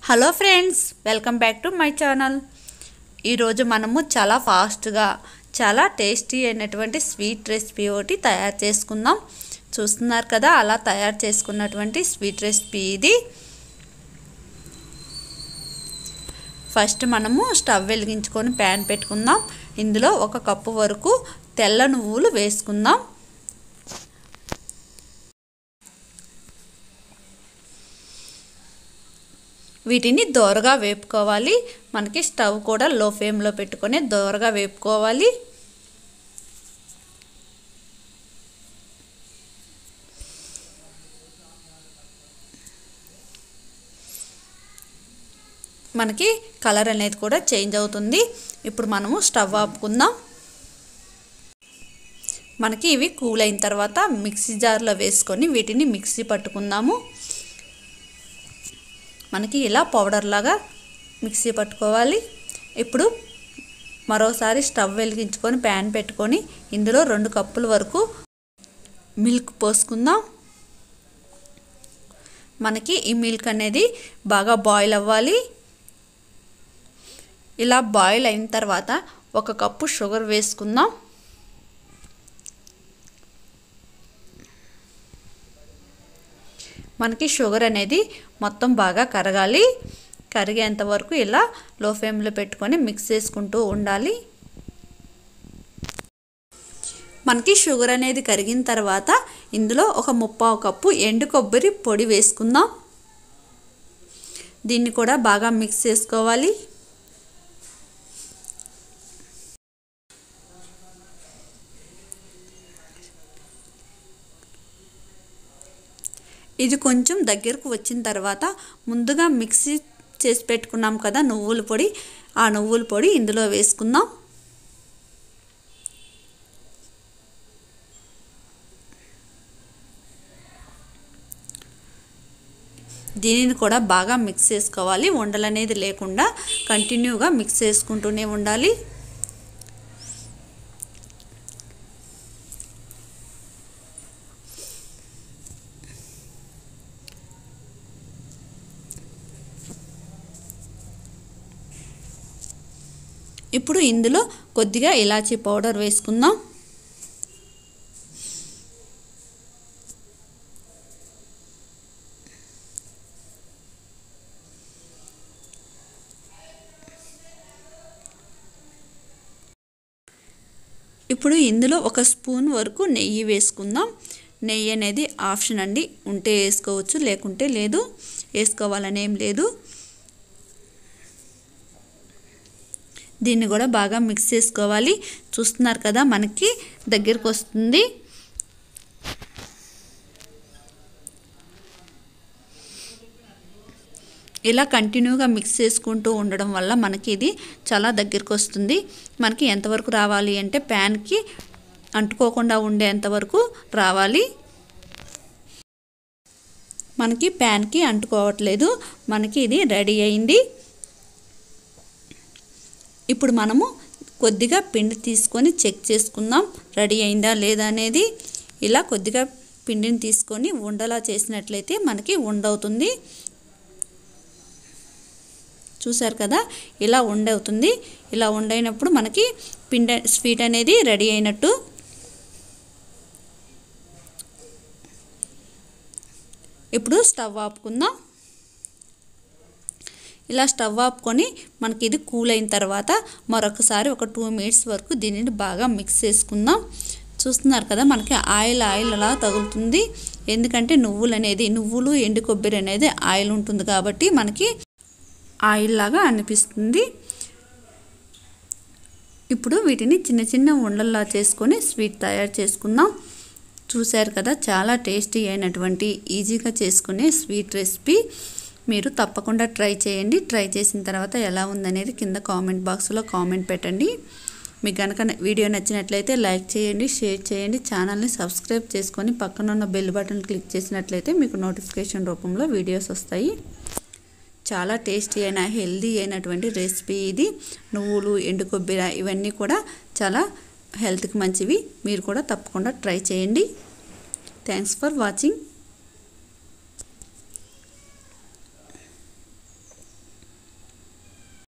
hello friends welcome back to my channel ఈరోజు మనము చాలా ఫాస్ట్గా చాలా టేస్టీ అయినటువంటి స్వీట్ రెసిపీ ఒకటి తయారు చేసుకుందాం చూస్తున్నారు కదా అలా తయారు చేసుకున్నటువంటి స్వీట్ రెసిపీ ఇది ఫస్ట్ మనము స్టవ్ వెలిగించుకొని ప్యాన్ పెట్టుకుందాం ఇందులో ఒక కప్పు వరకు తెల్ల నువ్వులు వేసుకుందాం వీటిని దోరగా వేపుకోవాలి మనకి స్టవ్ కూడా లో ఫ్లేమ్లో పెట్టుకొని దోరగా వేపుకోవాలి మనకి కలర్ అనేది కూడా చేంజ్ అవుతుంది ఇప్పుడు మనము స్టవ్ ఆపుకుందాం మనకి ఇవి కూల్ అయిన తర్వాత మిక్సీ జార్లో వేసుకొని వీటిని మిక్సీ పట్టుకుందాము మనకి ఇలా పౌడర్ లాగా మిక్సీ పట్టుకోవాలి ఇప్పుడు మరోసారి స్టవ్ వెలిగించుకొని ప్యాన్ పెట్టుకొని ఇందులో రెండు కప్పుల వరకు మిల్క్ పోసుకుందాం మనకి ఈ మిల్క్ అనేది బాగా బాయిల్ అవ్వాలి ఇలా బాయిల్ అయిన తర్వాత ఒక కప్పు షుగర్ వేసుకుందాం మనకి షుగర్ అనేది మొత్తం బాగా కరగాలి కరిగేంత వరకు ఇలా లో ఫ్లేమ్లో పెట్టుకొని మిక్స్ చేసుకుంటూ ఉండాలి మనకి షుగర్ అనేది కరిగిన తర్వాత ఇందులో ఒక ముప్పావు కప్పు ఎండు కొబ్బరి పొడి వేసుకుందాం దీన్ని కూడా బాగా మిక్స్ చేసుకోవాలి ఇది కొంచెం దగ్గరకు వచ్చిన తర్వాత ముందుగా మిక్సీ చేసి పెట్టుకున్నాం కదా నువ్వుల పొడి ఆ నువ్వుల పొడి ఇందులో వేసుకుందాం దీనిని కూడా బాగా మిక్స్ చేసుకోవాలి ఉండలు అనేది లేకుండా కంటిన్యూగా మిక్స్ చేసుకుంటూనే ఉండాలి ఇప్పుడు ఇందులో కొద్దిగా ఇలాచీ పౌడర్ వేసుకుందాం ఇప్పుడు ఇందులో ఒక స్పూన్ వరకు నెయ్యి వేసుకుందాం నెయ్యి అనేది ఆప్షన్ అండి ఉంటే వేసుకోవచ్చు లేకుంటే లేదు వేసుకోవాలని ఏం లేదు దీన్ని కూడా బాగా మిక్స్ చేసుకోవాలి చూస్తున్నారు కదా మనకి దగ్గరకు వస్తుంది ఇలా కంటిన్యూగా మిక్స్ చేసుకుంటూ ఉండడం వల్ల మనకి ఇది చాలా దగ్గరికి వస్తుంది మనకి ఎంతవరకు రావాలి అంటే ప్యాన్కి అంటుకోకుండా ఉండేంతవరకు రావాలి మనకి ప్యాన్కి అంటుకోవట్లేదు మనకి ఇది రెడీ అయింది ఇప్పుడు మనము కొద్దిగా పిండి తీసుకొని చెక్ చేసుకుందాం రెడీ అయిందా లేదా అనేది ఇలా కొద్దిగా పిండిని తీసుకొని ఉండలా చేసినట్లయితే మనకి ఉండవుతుంది చూసారు కదా ఇలా ఉండవుతుంది ఇలా ఉండైనప్పుడు మనకి పిండి స్వీట్ అనేది రెడీ అయినట్టు ఇప్పుడు స్టవ్ ఆపుకుందాం ఇలా స్టవ్ ఆపుకొని మనకి ఇది కూల్ అయిన తర్వాత మరొకసారి ఒక టూ మినిట్స్ వరకు దీనిని బాగా మిక్స్ చేసుకుందాం చూస్తున్నారు కదా మనకి ఆయిల్ ఆయిల్ అలా తగులుతుంది ఎందుకంటే నువ్వులు అనేది నువ్వులు ఎండు కొబ్బరి అనేది ఆయిల్ ఉంటుంది కాబట్టి మనకి ఆయిల్ లాగా అనిపిస్తుంది ఇప్పుడు వీటిని చిన్న చిన్న ఉండల్లా చేసుకొని స్వీట్ తయారు చేసుకుందాం చూశారు కదా చాలా టేస్టీ అయినటువంటి ఈజీగా చేసుకునే స్వీట్ రెసిపీ మీరు తప్పకుండా ట్రై చేయండి ట్రై చేసిన తర్వాత ఎలా ఉందనేది కింద కామెంట్ బాక్స్లో కామెంట్ పెట్టండి మీకు కనుక వీడియో నచ్చినట్లయితే లైక్ చేయండి షేర్ చేయండి ఛానల్ని సబ్స్క్రైబ్ చేసుకొని పక్కన ఉన్న బెల్ బటన్ క్లిక్ చేసినట్లయితే మీకు నోటిఫికేషన్ రూపంలో వీడియోస్ వస్తాయి చాలా టేస్టీ అయిన హెల్దీ అయినటువంటి రెసిపీ ఇది నువ్వులు ఎండు కొబ్బరి ఇవన్నీ కూడా చాలా హెల్త్కి మంచివి మీరు కూడా తప్పకుండా ట్రై చేయండి థ్యాంక్స్ ఫర్ వాచింగ్